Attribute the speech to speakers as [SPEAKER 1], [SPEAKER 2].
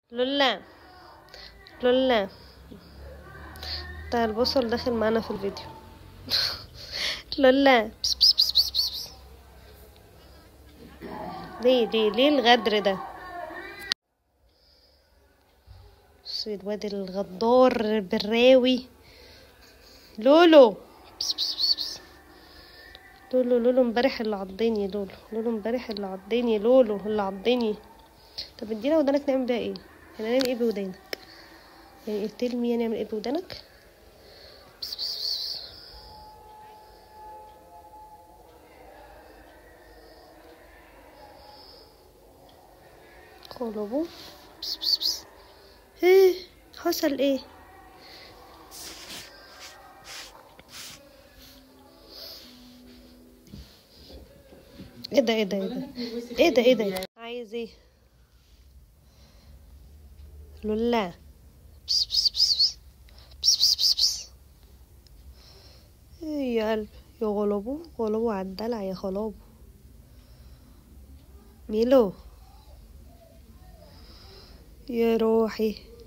[SPEAKER 1] لولا لولا بتاع البصل داخل معانا في الفيديو لولا بس بس بس بس بس بس. ليه ليه ليه الغدر ده بصي الواد الغدار بالراوي لولو بس بس بس بس. لولو لولو امبارح اللي عضني لولو لولو امبارح اللي عضني لولو اللي عضني طب ادينا ودانك نعمل بيها ايه يعني نعمل ايه بودانك يعني قلت لي نعمل ايه بودانك بس بس بس. قلبه بس بس بس ايه حصل ايه ايه ده ايه ده ايه ده ايه ده ايه ده عايز ايه لولا بس بس بس بس بس بس بس بس ايه يا قلب يا غلبو غلبو عالدلع يا خلابو ميلو يا روحي